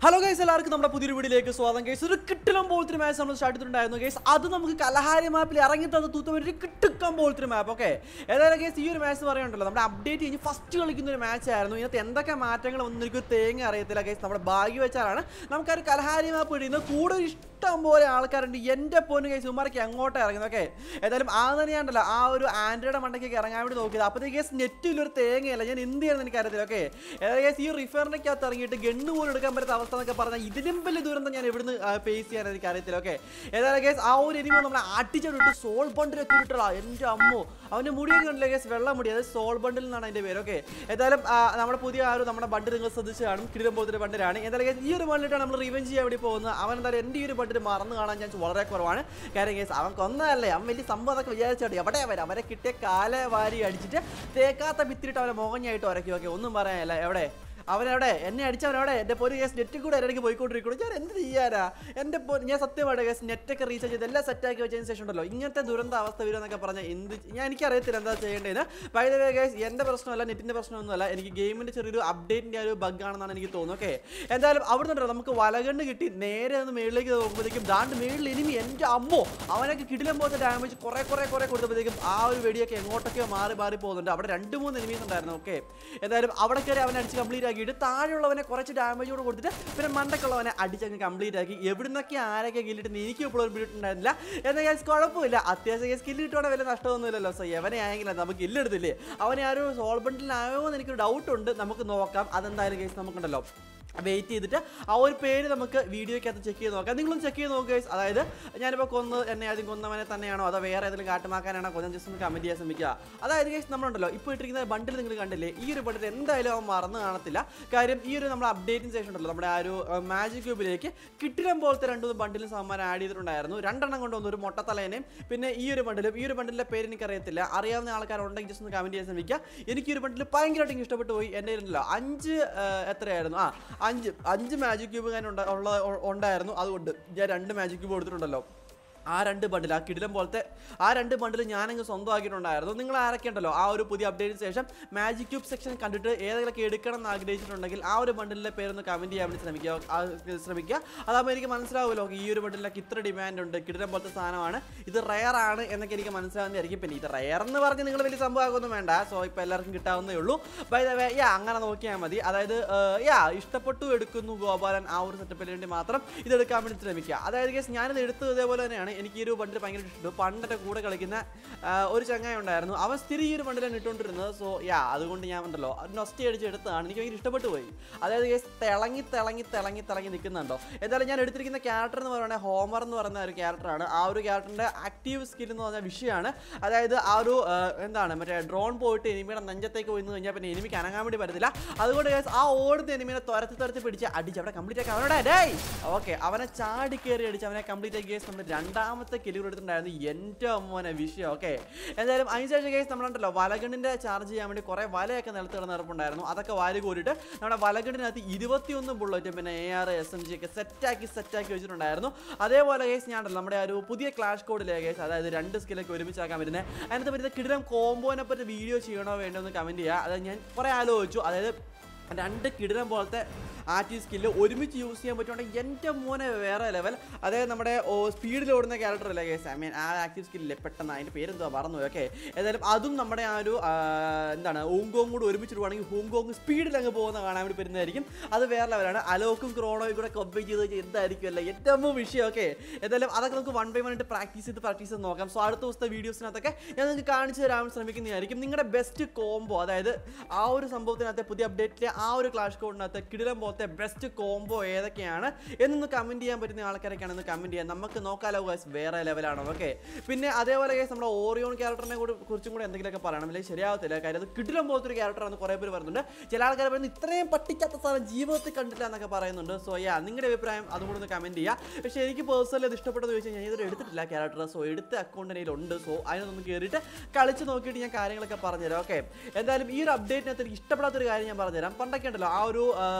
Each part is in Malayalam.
ഹലോ ഗൈസ് എല്ലാവർക്കും നമ്മുടെ പുതിയൊരു വീഡിയോയിലേക്ക് സ്വാഗതം ഗൈസ് ഒരു കിട്ടിലും പോലത്തെ മാച്ച് നമ്മൾ സ്റ്റാർട്ട് ചെയ്തിട്ടുണ്ടായിരുന്നു ഗൈസ് അത് നമുക്ക് കലഹാരി മാപ്പിൽ ഇറങ്ങി തന്ന തൂത്തും ഒരു കിട്ടുക്കം പോലത്തെ മാപ്പ് ഓക്കെ ഏതായാലും ഗൈസ് ഈ ഒരു മാച്ച് പറയുന്നുണ്ടല്ലോ നമ്മുടെ അപ്ഡേറ്റ് കഴിഞ്ഞ് ഫസ്റ്റ് കളിക്കുന്ന ഒരു മാച്ച് ആയിരുന്നു ഇതിനകത്ത് എന്തൊക്കെ മാറ്റങ്ങൾ ഒന്നും എനിക്ക് ഒരു തേങ്ങ അറിയത്തില്ല ഗൈസ് നമ്മുടെ ഭാഗ്യ വെച്ചാലാണ് നമുക്ക് ആ ഒരു കലഹാരി മാപ്പ് ഇടുന്നത് കൂടുതൽ ഇഷ്ടം പോലെ ആൾക്കാരുണ്ട് എൻ്റെ പൊന്നു ഗൈസ് ഉമ്മാർക്ക് എങ്ങോട്ടാണ് ഇറങ്ങുന്നത് ഓക്കെ ഏതായാലും ആ തന്നെയാണ്ടല്ലോ ആ ഒരു ആൻഡ്രോയിഡ് മണ്ടയ്ക്ക് ഇറങ്ങാൻ വേണ്ടി നോക്കിയത് അപ്പോഴത്തേക്ക് ഗൈസ് നെറ്റിൽ ഒരു തേങ്ങയല്ല ഞാൻ എന്ത് ചെയ്യണമെന്ന് എനിക്കറിയത്തില്ല ഓക്കെ ഏതായാലും ഗൈസ് ഈ റിഫറിനകത്ത് ഇറങ്ങിയിട്ട് ഗണ്ണ് പോലും എടുക്കാൻ പറ്റാത്ത അവസ്ഥ എന്നൊക്കെ പറഞ്ഞാൽ ഇതിലും വലിയ ദൂരം ഞാൻ എവിടുന്ന് ഫേസ് ചെയ്യാൻ എനിക്ക് അറിയത്തില്ല ഓക്കെ ഏതായാലും ഗേസ് ആ ഒരു എനിമ നമ്മളെ അടിച്ചിട്ട് സോൾ ബണ്ടിലൊക്കെ ഇട്ടടാ എൻ്റെ അമ്മോ അവൻ്റെ മുടിയൊക്കെ ഉണ്ടല്ലേ ഗേസ് വെള്ളം മുടി അതായത് സോൾ ബണ്ടിൽ എന്നാണ് അതിൻ്റെ പേര് ഓക്കെ ഏതായാലും ആ, നമ്മുടെ പുതിയ ആ ഒരു നമ്മുടെ ബണ്ട് നിങ്ങൾ ശ്രദ്ധിച്ച് കാണും കിരീടം പോലത്തെ ബണ്ടിലാണ് ഏതായാലും guys, ഈ ഒരു ബണ്ടിലാണ് നമ്മൾ റിവെഞ്ച് ചെയ്യാൻ വേണ്ടി പോകുന്നത് അവൻ എന്തായാലും എൻ്റെ ഈ ഒരു ബണ്ടിൽ മറന്നു കാണാൻ ചാൻസ് വളരെ കുറവാണ് കാര്യം ഗേസ് അവൻ കൊന്നതല്ലേ അവൻ വലിയ സംഭവം അതൊക്കെ വിചാരിച്ചോട്ടെ എവിടെ വരെ അവരെ കിട്ടിയ കാല വാരി അടിച്ചിട്ട് തേക്കാത്ത ഭിത്തിരിട്ട് അവനെ മോഹഞ്ഞായിട്ട് ഉരക്കി ഓക്കെ ഒന്നും പറയാനല്ല എവിടെ അവനവിടെ എന്നെ അടിച്ചവനവിടെ എൻ്റെ പൊരു കേസ് നെറ്റ് കൂടെ ഇടയ്ക്ക് പോയിക്കൊണ്ടിരിക്കുന്നു ഞാൻ എന്ത് ചെയ്യാനാ എൻ്റെ പൊ ഞാൻ സത്യമായിട്ട് കേസ് നെറ്റൊക്കെ റീചാർജ് ചെയ്ത് എല്ലാം സെറ്റാക്കി വെച്ചതിന് ശേഷം ഉണ്ടല്ലോ ഇങ്ങനത്തെ ദുരന്ത അവസ്ഥ വരും എന്നൊക്കെ പറഞ്ഞാൽ എന്ത് ഞാൻ എനിക്കറിയത്തില്ല എന്താ ചെയ്യേണ്ടത് ബൈ ദ വേ ഗൈസ് എൻ്റെ പ്രശ്നമല്ല നെറ്റിൻ്റെ പ്രശ്നമൊന്നുമല്ല എനിക്ക് ഗെയിമിൻ്റെ ചെറിയൊരു അപ്ഡേറ്റിൻ്റെ ഒരു ബഗ് ആണെന്നാണ് എനിക്ക് തോന്നുന്നത് ഓക്കെ എന്തായാലും അവിടെ നിന്നുണ്ടല്ലോ നമുക്ക് വലകണ്ട് കിട്ടി നേരെ ഒന്ന് മേളിലേക്ക് നോക്കുമ്പോഴത്തേക്കും ദാണ്ട് മേളിൽ ഇനിമി എൻ്റെ അമ്മോ അവനൊക്കെ കിടിലം പോലത്തെ ഡാമേജ് കുറേ കുറേ കുറേ കൊടുത്തപ്പോഴത്തേക്കും ആ ഒരു വെടിയൊക്കെ എങ്ങോട്ടൊക്കെയോ മാറി മാറി പോകുന്നുണ്ട് അവിടെ രണ്ട് മൂന്ന് എനിമീസ് ഉണ്ടായിരുന്നു ഓക്കെ എന്തായാലും അവിടെ കയറി അവനെ അടിച്ച് കംപ്ലീറ്റ് ആക്കിയിട്ട് താഴെയുള്ളവനെ കുറച്ച് ഡാമേജ് കൂടെ കൊടുത്തിട്ട് പിന്നെ മണ്ടക്കുള്ളവനെ അടിച്ചങ്ങ് കംപ്ലീറ്റ് ആക്കി എവിടുന്നൊക്കെ ആരൊക്കെ കില്ലിട്ട് എനിക്ക് ഇപ്പോഴും പിടിയിട്ടുണ്ടായിരുന്നില്ല എന്നാൽ കേസ് കുഴപ്പമില്ല അത്യാവശ്യം സ്കില്ല് കിട്ടുവാണെങ്കിൽ വലിയ നഷ്ടമൊന്നുമില്ലല്ലോ സോ എവനെ ആയെങ്കിലും നമുക്ക് ഇല്ലെടുത്തില്ലേ അവനെ ആ ഒരു സോൾ ബണ്ടിലായോ എന്ന് എനിക്കൊരു ഡൗട്ട് ഉണ്ട് നമുക്ക് നോക്കാം അതെന്തായാലും കേസ് നമുക്കുണ്ടല്ലോ വെയിറ്റ് ചെയ്തിട്ട് ആ ഒരു പേര് നമുക്ക് വീഡിയോയ്ക്കകത്ത് ചെക്ക് ചെയ്ത് നോക്കാം നിങ്ങളും ചെക്ക് ചെയ്ത് നോക്കുക guys. അതായത് ഞാനിപ്പോൾ കൊന്ന് എന്നെ ആദ്യം കൊന്നവനെ തന്നെയാണോ അതോ വേറെ ഏതെങ്കിലും കാട്ടുമാക്കാനാണോ കൊല്ലം ജസ്റ്റ് ഒന്ന് കമൻറ്റ് ചെയ്യാൻ ശ്രമിക്കുക അതായത് ഗൈസ് നമ്മളുണ്ടല്ലോ ഇപ്പോൾ ഇട്ടിരിക്കുന്ന ബണ്ടിൽ നിങ്ങൾ കണ്ടില്ലേ ഈ ഒരു ബണ്ടിൽ എന്തായാലും അവൻ മറന്നു കാണത്തില്ല കാര്യം ഈ ഒരു നമ്മൾ അപ്ഡേറ്റിംഗ് ശേഷം ഉണ്ടല്ലോ നമ്മുടെ ആ ഒരു മാജിക് ക്യൂബിലേക്ക് കിട്ടിടം പോലത്തെ രണ്ട് മൂന്ന് ബണ്ടിലും സമ്മാനം ആഡ് ചെയ്തിട്ടുണ്ടായിരുന്നു രണ്ടെണ്ണം കൊണ്ടുവന്നു ഒരു മൊട്ടത്തലേനെയും പിന്നെ ഈ ഒരു ബണ്ടിലും ഈ ഒരു ബണ്ടിലെ പേര് എനിക്കറിയത്തില്ല അറിയാവുന്ന ആൾക്കാരുണ്ടെങ്കിൽ ജസ്റ്റ് ഒന്ന് കമൻറ്റ് ചെയ്യാൻ ശ്രമിക്കുക എനിക്ക് ഈ ഒരു ബണ്ടിൽ ഭയങ്കരമായിട്ട് എനിക്ക് ഇഷ്ടപ്പെട്ടു പോയി എൻ്റെ കയ്യിലുണ്ടല്ലോ അഞ്ച് ആ, എത്രയായിരുന്നു ആ അഞ്ച് അഞ്ച് മാജിക് ക്യൂബ് ഞാൻ ഉണ്ട- ഉള്ള ഉണ്ടായിരുന്നു അതുകൊണ്ട് ഞാൻ രണ്ട് മാജിക് ക്യൂബ് കൊടുത്തിട്ടുണ്ടല്ലോ ആ രണ്ട് ബണ്ടിൽ ആ കിടിലം പോലത്തെ ആ രണ്ട് ബണ്ടിൽ ഞാനങ്ങ് സ്വന്തമാക്കിയിട്ടുണ്ടായിരുന്നു നിങ്ങൾ ആരൊക്കെ ഉണ്ടല്ലോ ആ ഒരു പുതിയ അപ്ഡേറ്റിന് ശേഷം മാജിക് ക്യൂബ് സെക്ഷൻ കണ്ടിട്ട് ഏതെങ്കിലുമൊക്കെ എടുക്കണം എന്ന് ആഗ്രഹിച്ചിട്ടുണ്ടെങ്കിൽ ആ ഒരു ബണ്ടിലെ പേരൊന്ന് കമൻറ്റ് ചെയ്യാൻ വേണ്ടി ശ്രമിക്കുക ആ, ശ്രമിക്കുക അതാകുമ്പോൾ എനിക്ക് മനസ്സിലാവുമല്ലോ ഈ ഒരു ബണ്ടിലൊക്കെ ഇത്ര ഡിമാൻഡ് ഉണ്ട് കിടിലം പോലത്തെ സാധനമാണ് ഇത് റയർ ആണ് എന്നൊക്കെ എനിക്ക് മനസ്സിലാവുന്നതായിരിക്കും പിന്നെ ഇത് റയർ എന്ന് പറഞ്ഞ് നിങ്ങൾ വലിയ സംഭവമാകൊന്നും വേണ്ട സോ ഇപ്പോൾ എല്ലാവർക്കും കിട്ടാവുന്നേ ഉള്ളൂ ബൈ ദ വേ യാ അങ്ങനെ നോക്കിയാൽ മതി അതായത് യാ ഇഷ്ടപ്പെട്ടു എടുക്കുന്നു ഗോപാലൻ ആ ഒരു സെറ്റപ്പിന് വേണ്ടി മാത്രം ഇത് എടുക്കാൻ വേണ്ടി ശ്രമിക്കുക അതായത് കേസ് ഞാനിത് എടുത്തത് ഇതേപോലെ തന്നെയാണ് എനിക്ക് ഈ ഒരു ബണ്ടിൽ ഭയങ്കര ഇഷ്ടപ്പെട്ടു പണ്ടത്തെ കൂടെ കളിക്കുന്ന ആ, ഒരു ചങ്ങായി ഉണ്ടായിരുന്നു അവൻ സ്ഥിരം ഈ ഒരു ബണ്ടിലാണ് ഇട്ടുകൊണ്ടിരുന്നത് സോ യാ അതുകൊണ്ട് ഞാൻ ഉണ്ടല്ലോ നൊസ്റ്റി അടിച്ച് എടുത്തതാണ് എനിക്ക് ഭയങ്കര ഇഷ്ടപ്പെട്ടു പോയി അതായത് കേസ് തിളങ്ങി തിളങ്ങി തിളങ്ങി തിളങ്ങി നിൽക്കുന്നുണ്ടോ എന്തായാലും ഞാൻ എടുത്തിരിക്കുന്ന ക്യാരക്ടർ എന്ന് പറയുന്നത് ഹോമർ എന്ന് പറയുന്ന ഒരു ക്യാരക്ടറാണ് ആ ഒരു ക്യാരക്ടറിൻ്റെ ആക്റ്റീവ് സ്കിൽ എന്ന് പറഞ്ഞ വിഷയമാണ് അതായത് ആ ഒരു ആ, എന്താണ് മറ്റേ ഡ്രോൺ പോയിട്ട് എനിമിയുടെ നെഞ്ചത്തേക്ക് പോയി നിന്ന് കഴിഞ്ഞാൽ പിന്നെ എനിമിക്ക് അനങ്ങാൻ വേണ്ടി പറ്റത്തില്ല അതുകൊണ്ട് guys ആ ഓടുന്ന എനിമിനെ തുരത്തി തുരത്തി പിടിച്ച് അടിച്ച് അവിടെ കംപ്ലീറ്റ് ആക്കി അവനോടെ ഡേയ് ഓക്കെ അവനെ ചാടി കയറി അടിച്ച് അവനെ കംപ്ലീറ്റ് ആക്കി കേസ് നമ്മൾ രണ്ടാമത്തെ കിലുകൾ എടുത്തിട്ടുണ്ടായിരുന്നു എൻ്റെ അമ്മോനെ വിഷയം ഓക്കെ എന്തായാലും അതിനുശേഷം കേസ് നമ്മളുണ്ടല്ലോ വലഗണിൻ്റെ ചാർജ് ചെയ്യാൻ വേണ്ടി കുറേ വലയൊക്കെ നിലത്ത് കിടന്ന് ഇറപ്പുണ്ടായിരുന്നു അതൊക്കെ വാരി കോരിയിട്ട് നമ്മുടെ വലഗണിനകത്ത് ഇരുപത്തിയൊന്ന് ബുള്ളറ്റും പിന്നെ A R S M G ഒക്കെ സെറ്റാക്കി സെറ്റാക്കി വെച്ചിട്ടുണ്ടായിരുന്നു അതേപോലെ കേസ് ഞാൻ ഉണ്ടല്ലോ നമ്മുടെ ആ ഒരു പുതിയ ക്ലാഷ് കോഡിലെ കേസ് അതായത് രണ്ട് സ്കില്ലൊക്കെ ഒരുമിച്ചാക്കാൻ വരുന്നത് അതിനകത്ത് പറ്റുന്ന കിടിലം കോമ്പോനെ പറ്റി വീഡിയോ ചെയ്യണോ വേണ്ടോ എന്ന് കമൻറ്റ് ചെയ്യുക അതായത് ഞാൻ കുറേ ആലോചിച്ചു അതായത് രണ്ട് കിടിലം പോലത്തെ ആക്റ്റീവ് സ്കില്ല് ഒരുമിച്ച് യൂസ് ചെയ്യാൻ പറ്റുവാണെങ്കിൽ എൻ്റെ മോനെ വേറെ ലെവൽ അതായത് നമ്മുടെ സ്പീഡിൽ ഓടുന്ന ക്യാരക്ടർ അല്ലേ കേസ് ഐ മീൻ ആ ആക്റ്റീവ് സ്കില്ലില്ലേ പെട്ടെന്ന് അതിൻ്റെ പേരെന്തോ മറന്നു ഓക്കെ ഏതായാലും അതും നമ്മുടെ ആ ഒരു ആ, എന്താണ് ഹോങ്കോങ് കൂടെ ഒരുമിച്ചിടുവാണെങ്കിൽ ഹോങ്കോങ് സ്പീഡിൽ അങ്ങ് പോകുന്ന കാണാൻ വേണ്ടി പറ്റുന്നതായിരിക്കും അത് വേറെ ലെവലാണ് അലോക്കും ക്രോണോയും കൂടെ കമ്പൈൻ ചെയ്ത് കഴിഞ്ഞാൽ എന്തായിരിക്കും അല്ലേ എൻ്റെ അമ്മ വിഷയം ഓക്കെ ഏതായാലും അതൊക്കെ നമുക്ക് വൺ ബൈ വൺ ആയിട്ട് പ്രാക്ടീസ് ചെയ്ത് പ്രാക്ടീസ് ചെയ്ത് നോക്കാം സോ അടുത്ത ദിവസത്തെ വീഡിയോസിനകത്തൊക്കെ ഞാൻ നിങ്ങൾക്ക് കാണിച്ചു തരാൻ ശ്രമിക്കുന്നതായിരിക്കും നിങ്ങളുടെ ബെസ്റ്റ് കോംബോ അതായത് ആ ഒരു സംഭവത്തിനകത്തെ പുതിയ അപ്ഡേറ്റിലെ ആ ഒരു ക്ലാഷ് കോഡിനകത്ത് കിടിലം പോലത്തെ ബെസ്റ്റ് കോംബോ ഏതൊക്കെയാണ് എന്നൊന്ന് കമൻറ്റ് ചെയ്യാൻ പറ്റുന്ന ആൾക്കാരൊക്കെയാണെന്ന് കമൻറ്റ് ചെയ്യാം നമുക്ക് നോക്കാലോ ഗൈസ് വേറെ ലെവലാണോ ഓക്കെ പിന്നെ അതേപോലെ ഗൈസ് നമ്മുടെ ഓറിയോൺ ക്യാരക്ടറിനെ കൂടി കുറിച്ചും കൂടി എന്തെങ്കിലുമൊക്കെ പറയണം അല്ലെങ്കിൽ ശരിയാവത്തില്ല കാര്യം അത് കിടിലം പോലത്തെ ഒരു ക്യാരക്ടറാണെന്ന് കുറേ പേര് പറയുന്നുണ്ട് ചില ആൾക്കാർ പറയുന്നത് ഇത്രയും പട്ടിക്കാത്ത സാധനം ജീവിതത്തിൽ കണ്ടില്ല എന്നൊക്കെ പറയുന്നുണ്ട് സോ യാ നിങ്ങളുടെ അഭിപ്രായം അതും കൂടി ഒന്ന് കമൻറ്റ് ചെയ്യുക പക്ഷേ എനിക്ക് പേഴ്സണലി അത് ഇഷ്ടപ്പെട്ടത് ചോദിച്ചാൽ ഞാൻ ഇതൊരു എടുത്തിട്ടില്ല ക്യാരക്ടർ സോ എടുത്ത അക്കൗണ്ട് ഉണ്ട് സോ അതിനൊന്ന് കയറിയിട്ട് കളിച്ച് നോക്കിയിട്ട് ഞാൻ കാര്യങ്ങളൊക്കെ പറഞ്ഞുതരാം ഓക്കെ എന്തായാലും ഈ ഒരു അപ്ഡേറ്റിനകത്ത് എനിക്ക് ഇഷ്ടപ്പെടാത്തൊരു കാര്യം ഞാൻ പറഞ്ഞുതരാം പണ്ടൊക്കെ ഉണ്ടല്ലോ ആ ഒരു ആ, നമ്മുടെ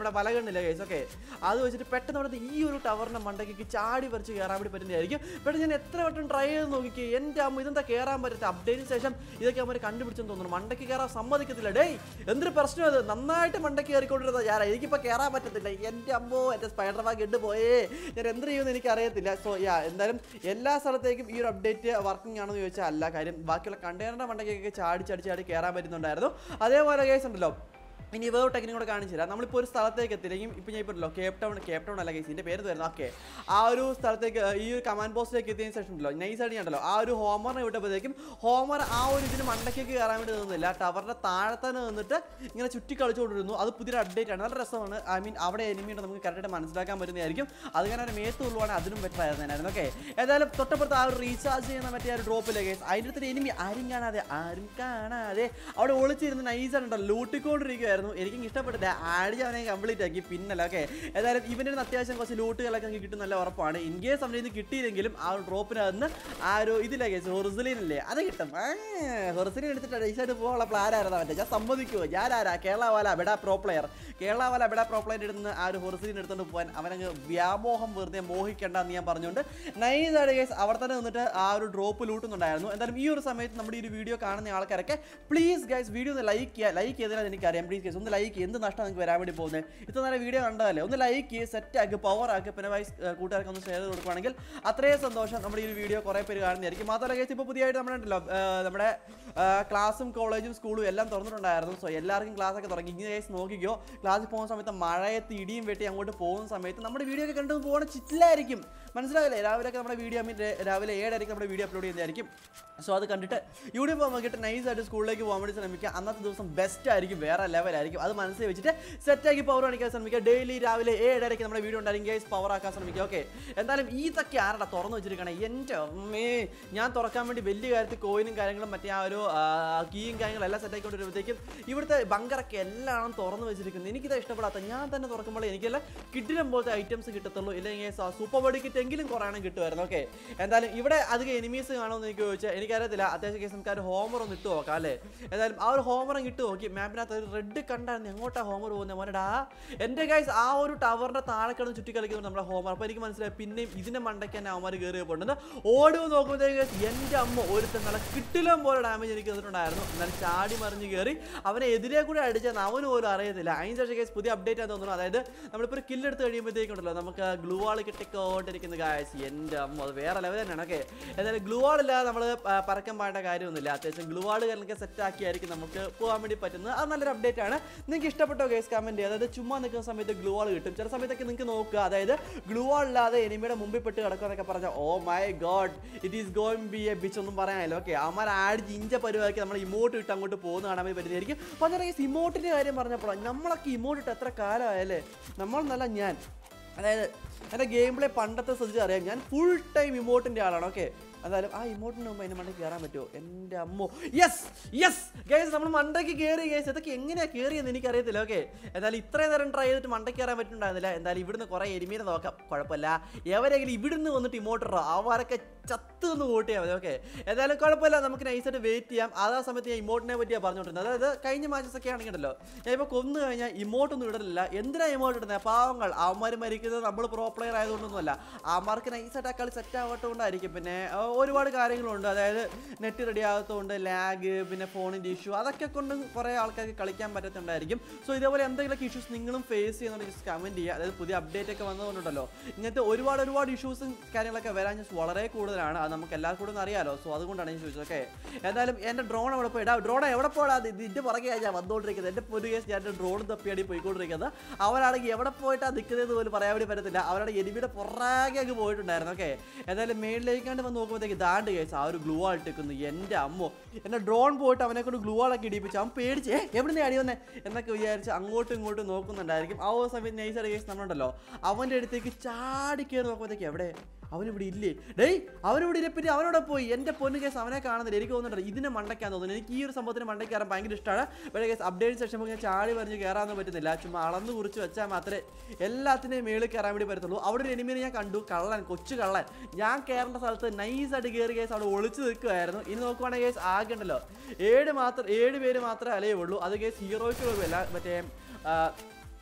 നമ്മുടെ പലകണ്ണില്ല കേസ് ഓക്കെ അത് വെച്ചിട്ട് പെട്ടെന്ന് അവിടെ ഈ ഒരു ടവറിന്റെ മണ്ടയ്ക്ക് ചാടി പറിച്ച് കയറാൻ വേണ്ടി പറ്റുന്നതായിരിക്കും പെട്ടെന്ന് ഞാൻ എത്ര വട്ടം ട്രൈ ചെയ്ത് നോക്കിക്കേ എൻ്റെ അമ്മ ഇതെന്താ കയറാൻ പറ്റത്ത അപ്ഡേറ്റിന് ശേഷം ഇതൊക്കെ അവർ കണ്ടുപിടിച്ചെന്ന് തോന്നുന്നു മണ്ടയ്ക്ക് കയറാൻ സമ്മതിക്കത്തില്ല ഡേയ് എന്തൊരു പ്രശ്നം അത് നന്നായിട്ട് മണ്ടയ്ക്ക് കയറിക്കൊണ്ടിരുന്നത് ഞാൻ എനിക്കിപ്പോൾ കയറാൻ പറ്റത്തില്ല എൻ്റെ അമ്മോ എൻ്റെ സ്പൈഡർ ബാഗ് ഇട്ട് പോയേ ഞാൻ എന്ത് ചെയ്യുമെന്ന് എനിക്ക് അറിയത്തില്ല സോ യാ എന്തായാലും എല്ലാ സ്ഥലത്തേക്കും ഈ ഒരു അപ്ഡേറ്റ് വർക്കിംഗ് ആണെന്ന് ചോദിച്ചാൽ അല്ല കാര്യം ബാക്കിയുള്ള കണ്ടെയ്നറിൻ്റെ മണ്ടയ്ക്കൊക്കെ ചാടി ചാടി ചാടി കയറാൻ പറ്റുന്നുണ്ടായിരുന്നു അതേപോലെ കേസ് ഉണ്ടല്ലോ ഇനി വേറെ ടെക്നിക് കൂടെ കാണിച്ചു തരാം നമ്മളിപ്പോൾ ഒരു സ്ഥലത്തേക്ക് എത്തിയില്ലെങ്കിൽ ഇപ്പം ഞാൻ ഇപ്പോൾ കേപ്പ് ടൗൺ കേപ്പ് ടൗൺ അല്ല കേസ് ഇതിൻ്റെ പേര് വരുന്നത് ഓക്കെ ആ ഒരു സ്ഥലത്തേക്ക് ഈ ഒരു കമാൻഡ് പോസ്റ്റിലേക്ക് എത്തിയതിന് ശേഷം ഉണ്ടല്ലോ നൈസ് ആയിട്ട് ഉണ്ടല്ലോ ആ ഒരു ഹോമറിനെ വിട്ടപ്പോഴത്തേക്കും ഹോമർ ആ ഒരു ഇതിന് മണ്ടയ്ക്കേക്ക് കയറാൻ വേണ്ടി നിന്നില്ല ടവറിൻ്റെ താഴെ തന്നെ നിന്നിട്ട് ഇങ്ങനെ ചുറ്റി കളിച്ചുകൊണ്ടിരുന്നു അത് പുതിയൊരു അപ്ഡേറ്റ് ആണ് നല്ല രസമാണ് ഐ മീൻ അവിടെ എനിമിയുണ്ട് നമുക്ക് കറക്റ്റായിട്ട് മനസ്സിലാക്കാൻ പറ്റുന്നതായിരിക്കും അത് കാരണം ഒരു മേത്ത് ഉള്ളുവാണെങ്കിൽ അതിനും ബെറ്റർ ആയിരുന്നായിരുന്നു ഓക്കെ ഏതായാലും തൊട്ടപ്പുറത്ത് ആ ഒരു റീചാർജ് ചെയ്യുന്ന മറ്റേ ആ ഒരു ഡ്രോപ്പിലെ കേസ് അതിൻ്റെ അടുത്ത് എനിമി ആരും കാണാതെ ആരും കാണാതെ അവിടെ ഒളിച്ചിരുന്ന് നൈസാണ് ഉണ്ടല്ലോ ലൂട്ടിക്കൊണ്ടിരിക്കുകയായിരുന്നു എനിക്കും ഇഷ്ടപ്പെട്ടില്ല ആടി അവനെ കംപ്ലീറ്റ് ആക്കി പിന്നല്ല ഓക്കെ ഏതായാലും ഇവൻ്റെ ഒരു അത്യാവശ്യം കുറച്ച് ലൂട്ടുകളൊക്കെ നമുക്ക് കിട്ടും നല്ല ഉറപ്പാണ് ഇൻ കേസ് അവൻ്റെ ഇത് കിട്ടിയില്ലെങ്കിലും ആ ഒരു ഡ്രോപ്പിനകത്ത് ആ ഒരു ഇതില്ലേ കേസ് ഹൊറിസലിനില്ലേ അത് കിട്ടും ഹൊറിസലിൻ എടുത്തിട്ട് നൈസായിട്ട് പോകാനുള്ള പ്ലാൻ ആയിരുന്നു അവൻ്റെ ഞാൻ സമ്മതിക്കുമോ ഞാനാരാ കേരള വാല ബെഡാ പ്രോ പ്ലെയർ കേരള വാല ബെഡാ പ്രോ പ്ലെയർ എടുത്ത് ആ ഒരു ഹൊറിസലിൻ എടുത്തുകൊണ്ട് പോകാൻ അവനങ്ങ് വ്യാമോഹം വെറുതെ മോഹിക്കണ്ട എന്ന് ഞാൻ പറഞ്ഞുകൊണ്ട് നൈസായിട്ട് കേസ് അവിടെ തന്നെ നിന്നിട്ട് ആ ഒരു ഡ്രോപ്പ് ലൂട്ടുന്നുണ്ടായിരുന്നു എന്തായാലും ഈ ഒരു സമയത്ത് നമ്മുടെ ഈ ഒരു വീഡിയോ കാണുന്ന ആൾക്കാരൊക്കെ പ്ലീസ് ഗൈസ് വീഡിയോ ഒന്ന് ലൈക്ക് ചെയ്യുക ലൈക്ക് ചെയ്താൽ എനിക്കറിയാം പ്ലീസ് ഗൈസ് ഒന്ന് ലൈക്ക് എന്ത് നഷ്ടം നിങ്ങൾക്ക് വരാൻ വേണ്ടി പോകുന്നത് ഇത്ര നേരം വീഡിയോ കണ്ടതല്ലേ ഒന്ന് ലൈക്ക് ചെയ്ത് സെറ്റ് ആക്കി പവർ ആക്കി പിന്നെ വൈസ് കൂട്ടുകാർക്ക് ഒന്ന് ഷെയർ ചെയ്ത് കൊടുക്കുകയാണെങ്കിൽ അത്രയും സന്തോഷം നമ്മുടെ ഈ ഒരു വീഡിയോ കുറേ പേര് കാണുന്നതായിരിക്കും മാത്രമല്ല കേസ് ഇപ്പോൾ പുതിയതായിട്ട് നമ്മുടെ ഉണ്ടല്ലോ ആ, നമ്മുടെ ക്ലാസ്സും കോളേജും സ്കൂളും എല്ലാം തുറന്നിട്ടുണ്ടായിരുന്നു സോ എല്ലാവർക്കും ക്ലാസ് ഒക്കെ തുടങ്ങി ഇങ്ങനെ കേസ് നോക്കിക്കോ ക്ലാസ്സിൽ പോകുന്ന സമയത്ത് മഴയത്ത് ഇടിയും വെട്ടി അങ്ങോട്ട് പോകുന്ന സമയത്ത് നമ്മുടെ വീഡിയോ ഒക്കെ കണ്ടു പോകുന്ന ചിറ്റിലായിരിക്കും മനസ്സിലാവില്ലേ രാവിലെ ഒക്കെ നമ്മുടെ വീഡിയോ മീൻ രാവിലെ ഏഴായിരിക്കും നമ്മുടെ വീഡിയോ അപ്ലോഡ് ചെയ്യുന്നതായിരിക്കും സോ അത് കണ്ടിട്ട് യൂണിഫോം നോക്കിയിട്ട് നൈസായിട്ട് സ്കൂളിലേക്ക് പോകാൻ വേണ്ടി ശ്രമിക്കുക അന്നത്തെ ദിവസം ബെസ്റ്റ് ആയിരിക്കും വേറെ ലെവലായിരിക്കും അത് മനസ്സിൽ വെച്ചിട്ട് സെറ്റാക്കി പവർ കാണിക്കാൻ ശ്രമിക്കുക ഡെയിലി രാവിലെ ഏഴരയ്ക്ക് നമ്മുടെ വീഡിയോ ഉണ്ടായിരിക്കും ഗൈസ് പവർ ആക്കാൻ ശ്രമിക്കുക ഓക്കെ എന്തായാലും ഇതൊക്കെ ആരടാ തുറന്നു വെച്ചിരിക്കണേ എൻ്റെ അമ്മേ ഞാൻ തുറക്കാൻ വേണ്ടി വലിയ കാര്യത്തിൽ കോയിനും കാര്യങ്ങളും മറ്റേ ആ ഒരു കീയും കാര്യങ്ങളും എല്ലാം സെറ്റാക്കി വരുമ്പോഴത്തേക്കും ഇവിടുത്തെ ബങ്കറൊക്കെ എല്ലാം തുറന്നു വെച്ചിരിക്കുന്നത് എനിക്കിത് ഇഷ്ടപ്പെടാത്ത ഞാൻ തന്നെ തുറക്കുമ്പോൾ എനിക്കെല്ലാം കിഡിലും പോലത്തെ ഐറ്റംസ് കിട്ടത്തുള്ളൂ ഇല്ലെങ്കിൽ സൂപ്പർ ബോഡി കിറ്റ് എങ്കിലും കുറേ എണ്ണം കിട്ടുമായിരുന്നു ഓക്കെ എന്തായാലും ഇവിടെ അധികം എനിമീസ് കാണുമെന്ന് എനിക്ക് ചോദിച്ചാൽ എനിക്കറിയത്തില്ല അത്യാവശ്യം കേസ് നമുക്ക് ആ ഒരു ഹോമർ ഒന്ന് ഇട്ട് നോക്കാം അല്ലേ എന്തായാലും ആ ഒരു ഹോമറും ഇട്ട് നോക്കി മാപ്പിനകത്ത് ഒരു റെഡ് കണ്ടായിരുന്നു എങ്ങോട്ടാ ഹോമർ പോകുന്നത് മോനടാ എൻ്റെ ഗൈസ് ആ ഒരു ടവറിന്റെ താഴെ കിടന്ന് ചുറ്റി കളിക്കുന്നത് നമ്മുടെ ഹോമർ അപ്പോൾ എനിക്ക് മനസ്സിലായി പിന്നെയും ഇതിന്റെ മണ്ടയ്ക്ക് തന്നെ അവന്മാർ കയറി പോയിട്ടുണ്ട് ഓടുക നോക്കുമ്പോഴത്തേക്ക് എൻ്റെ അമ്മ ഒരുത്തൻ നല്ല കിട്ടിലും പോലെ ഡാമേജ് എനിക്ക് തന്നിട്ടുണ്ടായിരുന്നു എന്നാലും ചാടി മറിഞ്ഞ് കയറി അവനെ എതിരെ കൂടെ അടിച്ചെന്ന് അവന് പോലും അറിയത്തില്ല അതിന് ശേഷം കേസ് പുതിയ അപ്ഡേറ്റ് ആണെന്ന് തോന്നുന്നു അതായത് നമ്മളിപ്പോൾ ഒരു കില്ലെടുത്ത് കഴിയുമ്പോഴത്തേക്കുണ്ടല്ലോ നമുക്ക് ഗ്ലൂ വാൾ കിട്ടിക്കൊണ്ടിരിക്കുന്ന ഗായസ് എൻ്റെ അമ്മ അത് വേറെ ലെവൽ തന്നെയാണ് ഓക്കെ എന്തായാലും ഗ്ലൂ വാൾ ഇല്ലാതെ നമ്മൾ പറക്കാൻ പാടേണ്ട കാര്യമൊന്നുമില്ല അത്യാവശ്യം ഗ്ലൂ വാൾ കാര്യങ്ങളൊക്കെ സെറ്റ് ആക്കിയായിരിക്കും നമുക്ക് പോകാൻ വേണ്ടി പറ്റുന്നത് അത് നല്ലൊരു അപ്ഡേറ്റ് ആണ് നിങ്ങൾക്ക് ഇഷ്ടപ്പെട്ടോ കേസ് കമൻറ്റ് അതായത് ചുമ്മാ നിൽക്കുന്ന സമയത്ത് ഗ്ലൂ വാൾ കിട്ടും ചില സമയത്തൊക്കെ നിങ്ങൾക്ക് നോക്കുക അതായത് ഗ്ലൂ വാൾ ഇല്ലാതെ എനിമിയുടെ മുമ്പിൽ പെട്ട് കിടക്കുമെന്നൊക്കെ പറഞ്ഞാൽ oh my god it is going be a bitch ഒന്നും പറയാനല്ലോ ഓക്കെ അവന്മാർ ആടിച്ച് ഇഞ്ച പരിപാടിക്ക് നമ്മൾ ഇമോട്ട് ഇട്ട് അങ്ങോട്ട് പോകുന്ന കാണാൻ വേണ്ടി പറ്റുന്നതായിരിക്കും അപ്പോൾ അന്നേരം ഈ ഇമോട്ടിൻ്റെ കാര്യം പറഞ്ഞപ്പോഴാണ് നമ്മളൊക്കെ ഇമോട്ട് ഇട്ട് എത്ര കാലമായല്ലേ നമ്മൾ നല്ല ഞാൻ അതായത് എൻ്റെ ഗെയിം പ്ലേ പണ്ടത്തെ ശ്രദ്ധിച്ച് അറിയാം ഞാൻ ഫുൾ ടൈം ഇമോട്ടിൻ്റെ ആളാണ് ഓക്കെ എന്തായാലും ആ ഇമോട്ടിന് മുമ്പ് അതിന് മണ്ടയ്ക്ക് കയറാൻ പറ്റുമോ എൻ്റെ അമ്മോ യെസ് യെസ് ഗേസ് നമ്മൾ മണ്ടയ്ക്ക് കയറി ഗേസ് ഇതൊക്കെ എങ്ങനെയാണ് കയറിയെന്ന് എനിക്കറിയത്തില്ല ഓക്കെ എന്തായാലും ഇത്രയും നേരം ട്രൈ ചെയ്തിട്ട് മണ്ടയ്ക്ക് കയറാൻ പറ്റുന്നുണ്ടായിരുന്നില്ല എന്തായാലും ഇവിടുന്ന് കുറേ എരുമീനെ നോക്കാം കുഴപ്പമില്ല എവരെങ്കിലും ഇവിടുന്ന് വന്നിട്ട് ഇമോട്ടറോ അവരൊക്കെ ചത്ത് നിന്ന് കൂട്ടിയാൽ മതി ഓക്കെ എന്തായാലും കുഴപ്പമില്ല നമുക്ക് നൈസായിട്ട് വെയിറ്റ് ചെയ്യാം ആ സമയത്ത് ഞാൻ ഇമോട്ടിനെ പറ്റിയാണ് പറഞ്ഞുകൊണ്ടിരുന്നത് അതായത് കഴിഞ്ഞ മാച്ചസ് ഒക്കെ ആണെങ്കിലല്ലോ ഞാൻ ഇപ്പോൾ കൊന്നു കഴിഞ്ഞാൽ ഇമോട്ടൊന്നും ഇടലില്ല എന്തിനാ ഇമോട്ട് ഇടുന്നത് പാവങ്ങൾ അവന്മാർ മരിക്കുന്നത് നമ്മൾ പ്രോ പ്ലെയർ ആയതുകൊണ്ടൊന്നുമല്ല അവന്മാർക്ക് നൈസായിട്ട് ആ കളി സെറ്റ് ആവട്ടുകൊണ്ടായിരിക്കും പിന്നെ ആ, ഒരുപാട് കാര്യങ്ങളുണ്ട് അതായത് നെറ്റ് റെഡി ആകാത്തതുകൊണ്ട് ലാഗ് പിന്നെ ഫോണിൻ്റെ ഇഷ്യൂ അതൊക്കെ കൊണ്ട് കുറേ ആൾക്കാർക്ക് കളിക്കാൻ പറ്റത്തുണ്ടായിരിക്കും സോ ഇതേപോലെ എന്തെങ്കിലുമൊക്കെ ഇഷ്യൂസ് നിങ്ങളും ഫേസ് ചെയ്യുന്നുണ്ടെങ്കിൽ ജസ്റ്റ് കമൻറ്റ് ചെയ്യുക അതായത് പുതിയ അപ്ഡേറ്റ് ഒക്കെ വന്നതുകൊണ്ടുണ്ടല്ലോ ഇങ്ങനത്തെ ഒരുപാട് ഒരുപാട് ഇഷ്യൂസും കാര്യങ്ങളൊക്കെ വരാൻ ചാൻസ് വളരെ കൂടുതലാണ് അത് നമുക്ക് എല്ലാവർക്കും കൂടെ ഒന്ന് അറിയാലോ സോ അതുകൊണ്ടാണ് ഞാൻ ചോദിച്ചത് ഓക്കെ എന്തായാലും എൻ്റെ ഡ്രോൺ എവിടെ പോയി ഡ്രോൺ എവിടെ പോടാ ഇതിൻ്റെ പുറകെ ഞാൻ വന്നുകൊണ്ടിരിക്കുന്നത് എൻ്റെ പൊതു കേസ് ഞാൻ ഡ്രോൺ തപ്പിയാണ് ഈ പോയിക്കൊണ്ടിരിക്കുന്നത് അവരാണെങ്കിൽ എവിടെ പോയിട്ടാണ് നിൽക്കുന്നത് പോലും പറയാൻ വേണ്ടി പറ്റത്തില്ല അവരുടെ എരിമിയുടെ പുറകെ അങ്ങ് പോയിട്ടുണ്ടായിരുന്നു ഓക്കെ എന്തായാലും മേളിലേക്കാണ്ട് വന്ന് നോക്കുമ്പോഴത്തേക്ക് ദാണ്ട് കേസ് ആ ഒരു ഗ്ലൂ ആൾ ഇട്ടിരിക്കുന്നു എൻ്റെ അമ്മോ എൻ്റെ ഡ്രോൺ പോയിട്ട് അവനെ കൊണ്ട് ഗ്ലൂ ആളൊക്കെ ഇടിപ്പിച്ചു അവൻ പേടിച്ച് "ഏ, എവിടുന്ന് അടി വന്നേ എന്നൊക്കെ വിചാരിച്ച് അങ്ങോട്ടും ഇങ്ങോട്ടും നോക്കുന്നുണ്ടായിരിക്കും ആ ഒരു സമയത്ത് നൈസായിട്ട് കേസ് നമ്മളുണ്ടല്ലോ അവൻ്റെ അടുത്തേക്ക് ചാടി കയറി നോക്കുമ്പോഴത്തേക്ക് എവിടെ അവനിവിടെ ഇല്ലേ ഡേയ് അവനിവിടെ ഇരപ്പറ്റി അവനോടെ പോയി എൻ്റെ പൊന്നു കേസ് അവനെ കാണുന്നില്ല എനിക്ക് തോന്നുന്നുണ്ട് ഇതിനെ മണ്ടയ്ക്കാൻ തോന്നുന്നു എനിക്ക് ഈ ഒരു സംഭവത്തിന് മണ്ടയ്ക്ക് കയറാൻ ഭയങ്കര ഇഷ്ടമാണ് പക്ഷേ കേസ് അപ്ഡേറ്റ് സെഷൻ ഞാൻ ചാടി പറഞ്ഞ് കയറാനൊന്നും പറ്റുന്നില്ല ചുമ്മാ അളന്ന് കുറിച്ച് വെച്ചാൽ മാത്രമേ എല്ലാത്തിനെയും മേളിൽ കയറാൻ വേണ്ടി പറ്റത്തുള്ളൂ അവിടെ ഒരു എനിമിനെ ഞാൻ കണ്ടു കള്ളൻ കൊച്ചു കള്ളൻ ഞാൻ കയറേണ്ട സ്ഥലത്ത് നൈസായിട്ട് കയറി കേസ് അവിടെ ഒളിച്ച് നിൽക്കുമായിരുന്നു ഇനി നോക്കുവാണെങ്കിൽ കേസ് ആകെ ഉണ്ടല്ലോ ഏഴ് മാത്രം ഏഴ് പേര് മാത്രമേ അലയേ ഉള്ളൂ അത് കേസ് ഹീറോയ്ക്ക് അല്ല മറ്റേ ആ,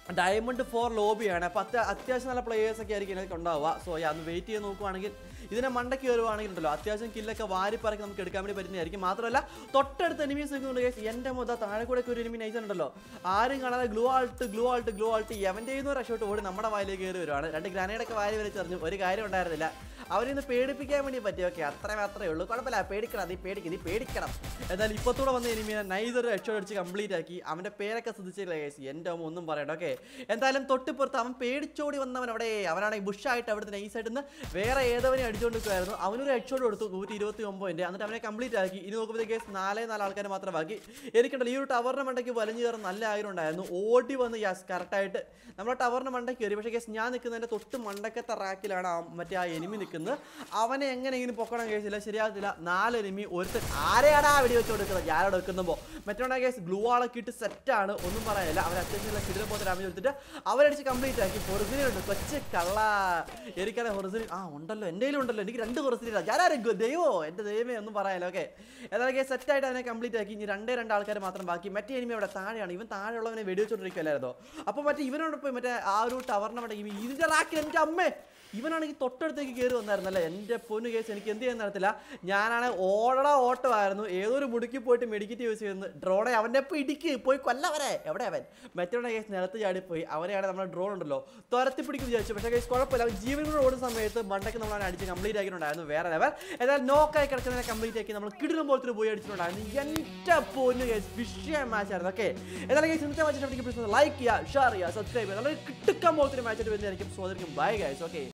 ഡയമണ്ട് ഫോർ ലോബിയാണ് അപ്പോൾ അത്യ അത്യാവശ്യം നല്ല പ്ലേയേഴ്സ് ഒക്കെ ആയിരിക്കും ഇതിനൊക്കെ ഉണ്ടാവുക സോ അന്ന് വെയിറ്റ് ചെയ്ത് നോക്കുവാണെങ്കിൽ ഇതിനെ മണ്ടയ്ക്ക് കയറുവാണെങ്കിൽ ഉണ്ടല്ലോ അത്യാവശ്യം കില്ലൊക്കെ വാരിപ്പറക്കി നമുക്ക് എടുക്കാൻ വേണ്ടി പറ്റുന്നതായിരിക്കും മാത്രമല്ല തൊട്ടടുത്ത് എനിമീസ് നിൽക്കുന്നുണ്ട് guys. എൻ്റെ മുതൽ താഴെ കൂടെ ഒക്കെ ഒരു എനിമി നൈസ് ഉണ്ടല്ലോ ആരും കാണാതെ ഗ്ലൂ ആൾട്ട് ഗ്ലൂ ആൾട്ട് ഗ്ലൂ ആൾട്ട് എവൻ്റെ നിന്ന് രക്ഷോട്ട് ഓടി നമ്മുടെ വായിലേക്ക് കയറി വരുവാണ് രണ്ട് ഗ്രാനേഡൊക്കെ വാരി വലിച്ചെറിഞ്ഞു ഒരു കാര്യം ഉണ്ടായിരുന്നില്ല അവരിന്ന് പേടിപ്പിക്കാൻ വേണ്ടി പറ്റി ഓക്കെ അത്ര മാത്രമേ ഉള്ളൂ കുഴപ്പമില്ല പേടിക്കണം നീ പേടിക്കും നീ പേടിക്കണം എന്നാൽ ഇപ്പത്തൂടെ വന്ന എനിമിയെ നൈസ് ഒരു ഹെഡ്ഷോട്ട് അടിച്ച് കംപ്ലീറ്റ് ആക്കി അവൻ്റെ പേരൊക്കെ ശ്രദ്ധിച്ചില്ല കേസ് എൻ്റെ അമ്മ ഒന്നും പറയണ്ട ഓക്കെ എന്തായാലും തൊട്ടിപ്പുറത്ത് അവൻ പേടിച്ചോടി വന്നവൻ അവിടെ അവനാണെങ്കിൽ ബുഷായിട്ട് അവിടുത്തെ നൈസായിട്ട് നിന്ന് വേറെ ഏതവനെ അടിച്ചുകൊണ്ട് നിൽക്കുമായിരുന്നു അവനൊരു ഹെഡ്ഷോട്ട് കൊടുത്തു നൂറ്റി ഇരുപത്തി ഒമ്പതിൻ്റെ എന്നിട്ട് അവനെ കംപ്ലീറ്റ് ആക്കി ഇനി നോക്കുമ്പോഴത്തേക്ക് കേസ് നാലേ നാല് ആൾക്കാർ മാത്രം ബാക്കി എനിക്കുണ്ടല്ലോ ഈ ഒരു ടവറിൻ്റെ മണ്ടയ്ക്ക് വലിഞ്ഞു കയറുന്ന നല്ല ആഗ്രഹം ഉണ്ടായിരുന്നു ഓടി വന്ന് യാസ് കറക്റ്റായിട്ട് നമ്മുടെ ടവറിൻ്റെ മണ്ടയ്ക്ക് കയറി പക്ഷേ കേസ് ഞാൻ നിൽക്കുന്നതിൻ്റെ തൊട്ട് മണ്ടക്കത്തെ റാക്കിലാണ് ആ മറ്റേ ആ എനിമി നിൽക്കുന്നത് അവനെ എങ്ങനെയെങ്കിലും പൊക്കണം കേസില്ല ശരിയാകത്തില്ല നാല് എനിമി ഒരുത്തൻ ആരെയാടാ വെടി വെച്ച് കൊടുക്കുന്നത് ഞാനവിടെ വെക്കുമ്പോൾ മറ്റൊന്നാ കേസ് ഗ്ലൂ ആളൊക്കെ ഇട്ട് സെറ്റാണ് ഒന്നും പറയാനില്ല അവർ അത്യാവശ്യം കിടിലം പോലത്തെ ഡാമേജ് എടുത്തിട്ട് അവരടിച്ച് കംപ്ലീറ്റ് ആക്കി ഹൊറിസിനി ഉണ്ട് കൊച്ചു കള്ള എനിക്കാണ് ഹൊറിസിനി ആ ഉണ്ടല്ലോ എൻ്റെ കയ്യിലും ഉണ്ടല്ലോ എനിക്ക് രണ്ട് ഹൊറിസിനി ഞാനാരും ദൈവോ എൻ്റെ ദൈവമേ ഒന്നും പറയാനില്ല ഓക്കെ ഏതായാലും കേസ് സെറ്റായിട്ട് അതിനെ കംപ്ലീറ്റ് ആക്കി ഇനി രണ്ടേ രണ്ട് ആൾക്കാർ മാത്രം ബാക്കി മറ്റേ എനിമി അവിടെ താഴെയാണ് ഇവൻ താഴെയുള്ളവനെ വെടിവെച്ചോണ്ടിരിക്കുമല്ലായിരുന്നോ അപ്പോൾ മറ്റേ ഇവനോട് പോയി മറ്റേ ആ ഒരു ടവറിനെ മറ്റേ ഇവൻ ഇതിൻ്റെ റാക്കിൽ എൻ്റെ അമ്മേ ഇവനാണെങ്കിൽ തൊട്ടടുത്തേക്ക് കയറി വന്നായിരുന്നല്ലേ എൻ്റെ പൊന്നു കേസ് എനിക്ക് എന്ത് ചെയ്യാൻ നടത്തില്ല ഞാനാണ് ഓടട ഓട്ടമായിരുന്നു ഏതൊരു മുടുക്കി പോയിട്ട് മെഡിക്കറ്റ് യൂസ് ചെയ്യുന്നത് ഡ്രോണെ അവൻ്റെ ഒപ്പം ഇടിക്ക് പോയി കൊല്ലവരെ എവിടെ അവൻ മറ്റൊരു കേസ് നിലത്ത് ചാടിപ്പോയി അവരെയാണ് നമ്മുടെ ഡ്രോൺ ഉണ്ടല്ലോ തുരത്തി പിടിക്കും വിചാരിച്ചു പക്ഷേ കേസ് കുഴപ്പമില്ല അവൻ ജീവൻ കൂടെ ഓടുന്ന സമയത്ത് മണ്ടയ്ക്ക് നമ്മൾ അവനെ അടിച്ച് കംപ്ലീറ്റ് ആക്കിയിട്ടുണ്ടായിരുന്നു വേറെ ലെവൽ ഏതായാലും നോക്കായി കിടക്കുന്നതിനെ കംപ്ലീറ്റ് ആക്കി നമ്മൾ കിടിലും പോലത്തിന് പോയി അടിച്ചിട്ടുണ്ടായിരുന്നു എൻ്റെ പൊന്നു കേസ് വിഷയം മാച്ച് ആയിരുന്നു ഓക്കെ ഏതായാലും കേസ് ഇന്നത്തെ മാച്ചിനെ ലൈക്ക് ചെയ്യുക ഷെയർ ചെയ്യുക സബ്സ്ക്രൈബ് ചെയ്യുക നല്ല കിട്ടുക്കാൻ പോലത്തിന് മാച്ചായിട്ട് വരുന്നതായിരിക്കും സോ ബൈ ഗൈസ് ഓക്കെ